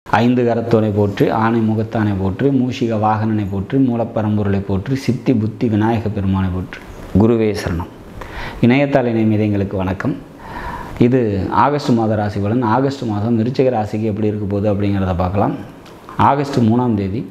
ஐந்து கரத்தோனை போற்றி ஆணை முகத்தானை போற்றி மூஷிக வாகனனை போற்றி மூலப்பரம்பொருளை போற்றி சித்தி புத்தி விநாயக பெருமானை போற்றி குருவே சரணம் இணையத்தாள் இணைமீது எங்களுக்கு வணக்கம் இது ஆகஸ்ட் மாத ராசி பலன் ஆகஸ்ட் மாதம் விருச்சிக ராசிக்கு எப்படி இருக்க போகுது அப்படிங்கிறத பார்க்கலாம் ஆகஸ்ட் மூணாம் தேதி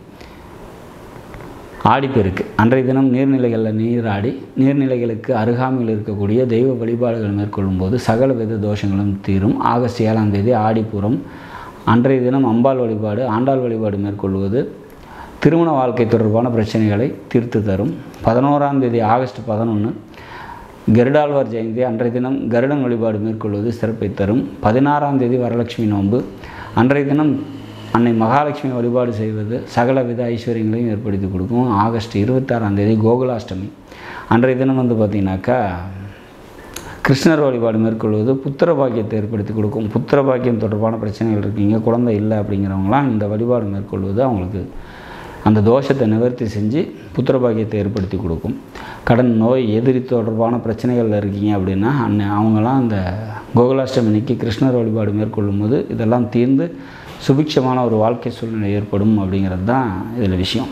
ஆடிப்பெருக்கு அன்றைய தினம் நீர்நிலைகளில் நீராடி நீர்நிலைகளுக்கு அருகாமையில் இருக்கக்கூடிய தெய்வ வழிபாடுகள் மேற்கொள்ளும் போது சகல வித தோஷங்களும் தீரும் ஆகஸ்ட் ஏழாம் தேதி ஆடிப்புறம் அன்றைய தினம் அம்பாள் வழிபாடு ஆண்டாள் வழிபாடு மேற்கொள்வது திருமண வாழ்க்கை தொடர்பான பிரச்சனைகளை தீர்த்து தரும் பதினோராம் தேதி ஆகஸ்ட் பதினொன்று கருடாழ்வார் ஜெயந்தி அன்றைய தினம் கருடன் வழிபாடு மேற்கொள்வது சிறப்பை தரும் பதினாறாம் தேதி வரலட்சுமி நோன்பு அன்றைய தினம் அன்னை மகாலட்சுமி வழிபாடு செய்வது சகல வித ஐஸ்வர்யங்களையும் ஏற்படுத்தி கொடுக்கும் ஆகஸ்ட் இருபத்தாறாம் தேதி கோகுலாஷ்டமி அன்றைய தினம் வந்து பார்த்திங்கனாக்கா கிருஷ்ணர் வழிபாடு மேற்கொள்வது புத்திர பாக்கியத்தை ஏற்படுத்தி கொடுக்கும் புத்திர பாக்கியம் தொடர்பான பிரச்சனைகள் இருக்கீங்க குழந்தை இல்லை அப்படிங்கிறவங்களாம் இந்த வழிபாடு மேற்கொள்வது அவங்களுக்கு அந்த தோஷத்தை நிவர்த்தி செஞ்சு புத்திர பாக்கியத்தை ஏற்படுத்தி கொடுக்கும் கடன் நோய் எதிரி தொடர்பான பிரச்சனைகளில் இருக்கீங்க அப்படின்னா அன்னை அவங்களாம் அந்த கோகுலாஷ்டமினிக்கு கிருஷ்ணர் வழிபாடு மேற்கொள்ளும் போது இதெல்லாம் தீர்ந்து சுபிக்ஷமான ஒரு வாழ்க்கை சூழ்நிலை ஏற்படும் அப்படிங்கிறது தான் இதில் விஷயம்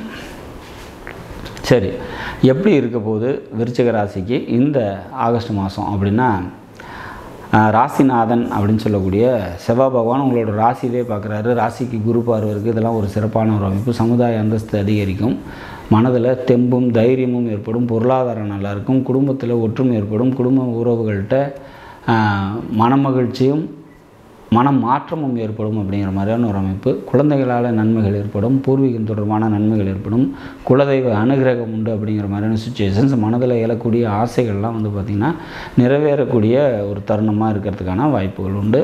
சரி எப்படி இருக்க போகுது விருச்சிக ராசிக்கு இந்த ஆகஸ்ட் மாதம் அப்படின்னா ஆஹ், ராசிநாதன் அப்படின்னு சொல்லக்கூடிய செவ்வாய் பகவான் உங்களோட ராசியிலே பார்க்குறாரு ராசிக்கு குரு பார்வை இருக்குது இதெல்லாம் ஒரு சிறப்பான ஒரு அமைப்பு சமுதாய அந்தஸ்து அதிகரிக்கும் மனதில் தெம்பும் தைரியமும் ஏற்படும் பொருளாதாரம் நல்லா இருக்கும் குடும்பத்தில் ஒற்றுமை ஏற்படும் குடும்ப உறவுகள்கிட்ட ஆஹ், மனமகிழ்ச்சியும் மன மாற்றமும் ஏற்படும் அப்படிங்கிற மாதிரியான ஒரு அமைப்பு குழந்தைகளால் நன்மைகள் ஏற்படும் பூர்வீகம் தொடர்பான நன்மைகள் ஏற்படும் குலதெய்வ அனுகிரகம் உண்டு அப்படிங்கிற மாதிரியான சுச்சுவேஷன்ஸ் மனதில் எழக்கூடிய ஆசைகள்லாம் வந்து பார்த்திங்கன்னா நிறைவேறக்கூடிய ஒரு தருணமாக இருக்கிறதுக்கான வாய்ப்புகள் உண்டு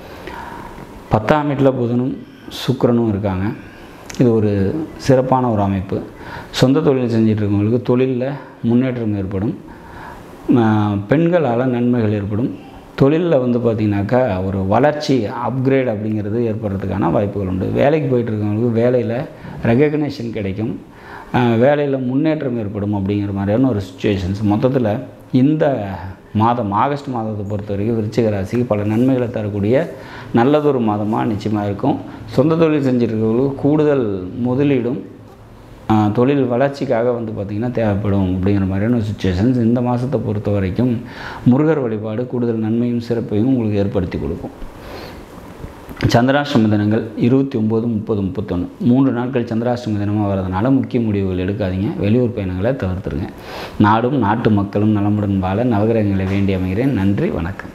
பத்தாம் வீட்டில் புதனும் சுக்கிரனும் இருக்காங்க இது ஒரு சிறப்பான ஒரு அமைப்பு சொந்த தொழில் செஞ்சுட்டு இருக்கவங்களுக்கு தொழிலில் முன்னேற்றம் ஏற்படும் ஆஹ் பெண்களால் நன்மைகள் ஏற்படும் தொழிலில் வந்து பார்த்திங்கனாக்கா ஒரு வளர்ச்சி அப்கிரேட் அப்படிங்கிறது ஏற்படுறதுக்கான வாய்ப்புகள் உண்டு வேலைக்கு போயிட்டு இருக்கவங்களுக்கு வேலையில் ரெகக்னேஷன் கிடைக்கும் ஆஹ் வேலையில் முன்னேற்றம் ஏற்படும் அப்படிங்கிற மாதிரியான ஒரு சுச்சுவேஷன்ஸ் மொத்தத்தில் இந்த மாதம் ஆகஸ்ட் மாதத்தை பொறுத்த வரைக்கும் விருச்சிக ராசிக்கு பல நன்மைகளை தரக்கூடிய நல்லதொரு மாதமாக நிச்சயமாக இருக்கும் சொந்த தொழில் செஞ்சுருக்கவங்களுக்கு கூடுதல் முதலீடும் ஆஹ், தொழில் வளர்ச்சிக்காக வந்து பார்த்திங்கன்னா தேவைப்படும் அப்படிங்கிற மாதிரியான ஒரு சுச்சுவேஷன்ஸ் இந்த மாதத்தை பொறுத்த வரைக்கும் முருகர் வழிபாடு கூடுதல் நன்மையும் சிறப்பையும் உங்களுக்கு ஏற்படுத்தி கொடுக்கும் சந்திராஷ்டம தினங்கள் இருபத்தி ஒம்பது முப்பது முப்பத்தொன்று மூன்று நாட்கள் சந்திராஷ்டம தினமாக வரதுனால முக்கிய முடிவுகள் எடுக்காதீங்க வெளியூர் பயணங்களை தவிர்த்துருங்க நாடும் நாட்டு மக்களும் நலமுடன் வாழ நவகிரகங்களை வேண்டி அமைகிறேன் நன்றி வணக்கம்